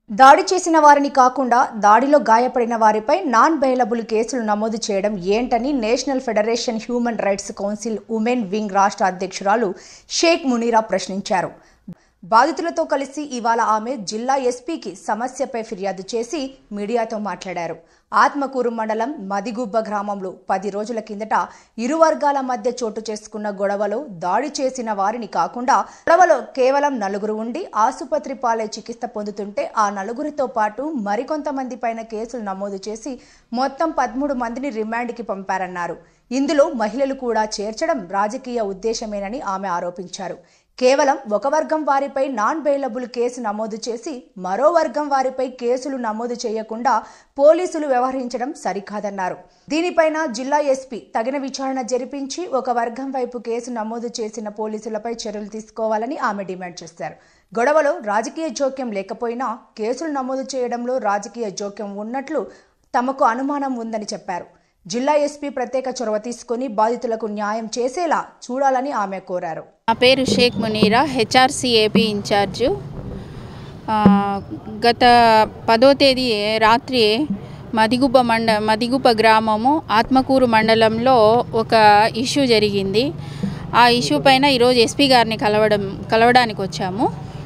దాడి చేసిన వారిని కాకుండా దాడిలో గాయపడిన వారిపై నాన్ బెయిలబుల్ కేసులు నమోదు చేయడం ఏంటని national federation human rights council women wing రాష్ట్ర అధ్యక్షురాలు షేక్ మునీరా ప్రశ్నించారు బాధితులతో కలిసి ఇవాళ ఆమె జిల్లా ఎస్పీకి సమస్యపై ఫిర్యాదు చేసి మీడియాతో మాట్లాడారు ఆత్మకూరు మండలం మదిగుబ్బ గ్రామంలో పది రోజుల కిందట ఇరు వర్గాల మధ్య చోటు చేసుకున్న గొడవలో దాడి చేసిన వారిని కాకుండా గొడవలో కేవలం నలుగురు ఉండి ఆసుపత్రి పాలై చికిత్స పొందుతుంటే ఆ నలుగురితో పాటు మరికొంతమంది పైన కేసులు నమోదు చేసి మొత్తం పదమూడు మందిని రిమాండ్కి పంపారన్నారు ఇందులో మహిళలు కూడా చేర్చడం రాజకీయ ఉద్దేశమేనని ఆమె ఆరోపించారు కేవలం ఒక వర్గం వారిపై నాన్ బెయిలబుల్ కేసు నమోదు చేసి మరో వర్గం వారిపై కేసులు నమోదు చేయకుండా పోలీసులు వ్యవహరించడం సరికాదన్నారు దీనిపైన జిల్లా ఎస్పీ తగిన విచారణ జరిపించి ఒక వర్గం వైపు కేసు నమోదు చేసిన పోలీసులపై చర్యలు తీసుకోవాలని ఆమె డిమాండ్ చేశారు గొడవలో రాజకీయ జోక్యం లేకపోయినా కేసులు నమోదు చేయడంలో రాజకీయ జోక్యం ఉన్నట్లు తమకు అనుమానం ఉందని చెప్పారు జిల్లా ఎస్పీ ప్రత్యేక చొరవ తీసుకుని బాధితులకు న్యాయం చేసేలా చూడాలని ఆమె కోరారు నా పేరు Shaik Munira HRC AP in charge ఆ, గత పదో తేదీ రాత్రి మదిగుబ్బ మండ మదిగుబ్బ గ్రామము ఆత్మకూరు మండలంలో ఒక ఇష్యూ జరిగింది ఆ ఇష్యూ పైన ఈరోజు ఎస్పీ గారిని కలవడం కలవడానికి వచ్చాము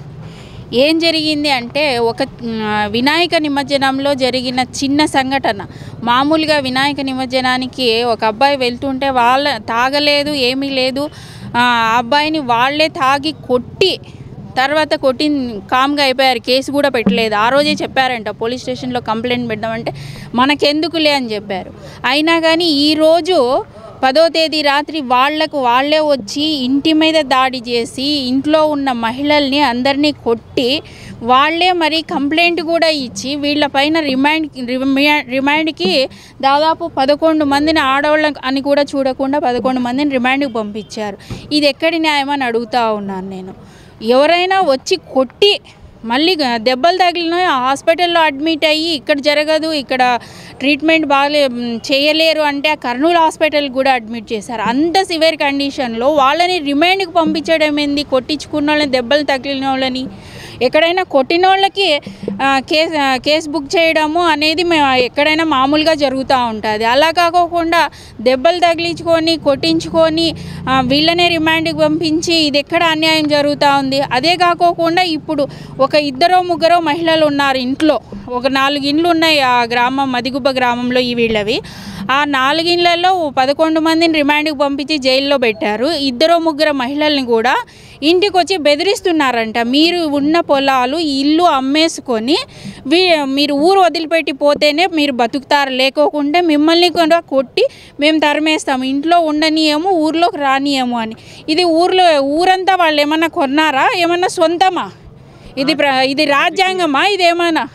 ఏం జరిగింది అంటే ఒక మ్, వినాయక నిమజ్జనంలో జరిగిన చిన్న సంఘటన మామూలుగా వినాయక నిమజ్జనానికి ఒక అబ్బాయి వెళ్తుంటే వాళ్ళ తాగలేదు ఏమీ లేదు ఆ అబ్బాయిని వాళ్ళే తాగి కొట్టి తర్వాత కొట్టి కామ్గా అయిపోయారు కేసు కూడా పెట్టలేదు ఆ రోజే చెప్పారంట పోలీస్ స్టేషన్లో కంప్లైంట్ పెడదామంటే మనకెందుకులే అని చెప్పారు అయినా కానీ ఈరోజు పదో తేదీ రాత్రి వాళ్లకు వాళ్ళే వచ్చి ఇంటి మీద దాడి చేసి ఇంట్లో ఉన్న మహిళల్ని అందరినీ కొట్టి వాళ్ళే మరి కంప్లైంట్ కూడా ఇచ్చి వీళ్ళపైన రిమాండ్ రిమా- రిమాండ్కి దాదాపు పదకొండు మందిని ఆడవాళ్ళ అని కూడా చూడకుండా పదకొండు మందిని రిమాండ్కి పంపించారు ఇది ఎక్కడి న్యాయం అని అడుగుతా ఉన్నాను నేను ఎవరైనా వచ్చి కొట్టి మళ్ళీ గ- దెబ్బలు తగిలిన హాస్పిటల్లో అడ్మిట్ అయ్యి ఇక్కడ జరగదు ఇక్కడ ట్రీట్మెంట్ బాగాలే మ్, చేయలేరు అంటే ఆ కర్నూలు హాస్పిటల్ కూడా అడ్మిట్ చేశారు అంత సివియర్ కండిషన్లో వాళ్ళని రిమైండ్కి పంపించడం ఏంది కొట్టించుకున్న వాళ్ళని దెబ్బలు తగిలిన వాళ్ళని ఎక్కడైనా కొట్టిన వాళ్ళకి ఆ, కేసు ఆ, కేసు బుక్ చేయడము అనేది మేము ఎక్కడైనా మామూలుగా జరుగుతూ ఉంటుంది అలా కాకోకుండా దెబ్బలు తగిలించుకొని కొట్టించుకొని ఆ, వీళ్ళనే రిమాండ్కి పంపించి ఇది ఎక్కడ అన్యాయం జరుగుతూ ఉంది అదే కాకోకుండా ఇప్పుడు ఒక ఇద్దరో ముగ్గురో మహిళలు ఉన్నారు ఇంట్లో ఒక నాలుగు ఇండ్లు ఉన్నాయి ఆ గ్రామం మదిగుబ్బ గ్రామంలో ఈ వీళ్ళవి ఆ నాలుగిళ్ళల్లో పదకొండు మందిని రిమాండ్కి పంపించి జైల్లో పెట్టారు ఇద్దరు ముగ్గురు మహిళల్ని కూడా ఇంటికి వచ్చి బెదిరిస్తున్నారంట మీరు ఉన్న పొలాలు ఇల్లు అమ్మేసుకొని వీ మీరు ఊరు వదిలిపెట్టి పోతేనే మీరు బతుకుతారు లేకోకుండా మిమ్మల్ని కూడా కొట్టి మేము తరిమేస్తాం ఇంట్లో ఉండనియము ఊర్లోకి రానియము అని ఇది ఊర్లో ఊరంతా వాళ్ళు ఏమన్నా కొన్నారా ఏమన్నా సొంతమా ఇది ప్ర ఇది రాజ్యాంగమా ఇదేమన్నా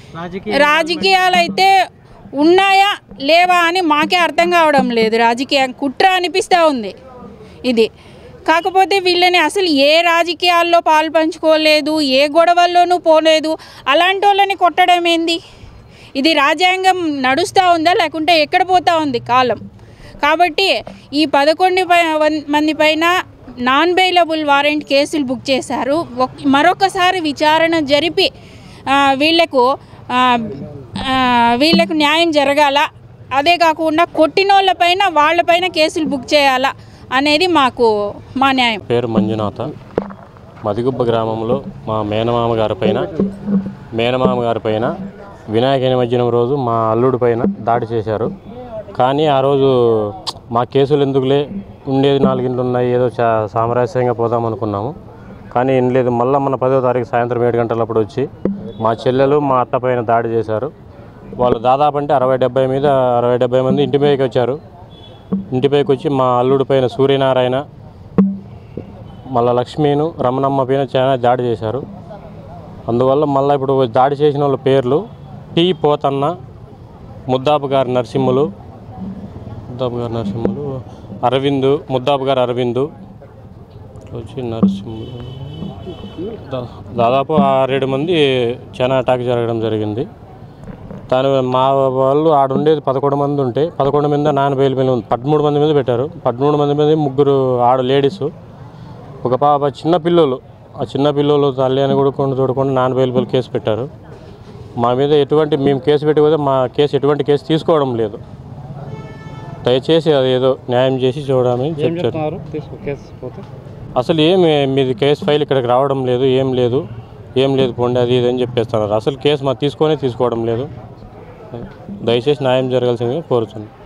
రాజకీయాలు అయితే ఉన్నాయా లేవా అని మాకే అర్థం కావడం లేదు రాజకీయ కుట్ర అనిపిస్తూ ఉంది ఇది కాకపోతే వీళ్ళని అసలు ఏ రాజకీయాల్లో పాలు పంచుకోలేదు ఏ గొడవల్లోనూ పోలేదు అలాంటి వాళ్ళని కొట్టడం ఏంది ఇది రాజ్యాంగం నడుస్తూ ఉందా లేకుంటే ఎక్కడ పోతా ఉంది కాలం కాబట్టి ఈ పదకొండు పై- వన్- మంది పైన నాన్ బెయిలబుల్ వారెంట్ కేసులు బుక్ చేశారు ఒక్- మరొకసారి విచారణ జరిపి ఆ, వీళ్లకు ఆ, ఆ, వీళ్ళకు న్యాయం జరగాల అదే కాకుండా కొట్టినోళ్ళపైన వాళ్ళపైన కేసులు బుక్ చేయాలా అనేది మాకు మా న్యాయం పేరు మంజునాథ మదిగుబ్బ గ్రామంలో మా మేనమామ గారి పైన మేనమామ గారి పైన వినాయక నిమజ్జనం రోజు మా అల్లుడి పైన దాడి చేశారు కానీ ఆ రోజు మా కేసులు ఎందుకులే ఉండేది నాలుగింట్లు ఉన్నాయి ఏదో చా సామరస్యంగా పోదాం అనుకున్నాము కానీ ఏం లేదు మళ్ళీ మన పదో తారీఖు సాయంత్రం ఏడు గంటలప్పుడు వచ్చి మా చెల్లెలు మా అత్త పైన దాడి చేశారు వాళ్ళు దాదాపు అంటే అరవై డెబ్బై మీద అరవై డెబ్బై మంది ఇంటి పైకి వచ్చారు ఇంటిపైకి వచ్చి మా అల్లుడి పైన సూర్యనారాయణ మళ్ళా లక్ష్మీను రమణమ్మ పైన చాలా దాడి చేశారు అందువల్ల మళ్ళీ ఇప్పుడు దాడి చేసిన వాళ్ళ పేర్లు టి పోతన్న ముద్దాపు గారి నరసింహులు ముద్దాపు గారి నరసింహులు అరవింద్ ముద్దాపు గారు అరవింద్ వచ్చి నరసింహులు దా- దాదాపు ఆరేడు మంది చాలా అటాక్ జరగడం జరిగింది దాని మా వాళ్ళు ఆడ ఉండేది పదకొండు మంది ఉంటే పదకొండు మంది నాన్న బెయిల్ మీద ఉంది పదమూడు మంది మీద పెట్టారు పదమూడు మంది మీద ముగ్గురు ఆడ లేడీస్ ఒక పాప చిన్న పిల్లలు ఆ చిన్న పిల్లలు తల్లి అని కూడా కొన్ని చూడకుండా నాన్న బెయిల్ కేసు పెట్టారు మా మీద ఎటువంటి మేము కేసు పెట్టకపోతే మా కేసు ఎటువంటి కేసు తీసుకోవడం లేదు దయచేసి అది ఏదో న్యాయం చేసి చూడమని ఏం చెప్తారు చెప్తున్నారు తీసుకో కేసు పోతే అసలు ఏమి మీది కేసు ఫైల్ ఇక్కడికి రావడం లేదు ఏం లేదు ఏం లేదు పోండి అది ఇది అని చెప్పేస్తున్నారు అసలు కేసు మా తీసుకొనే తీసుకోవడం లేదు దయచేసి న్యాయం జరగాల్సిందిగా కోరుతున్నాను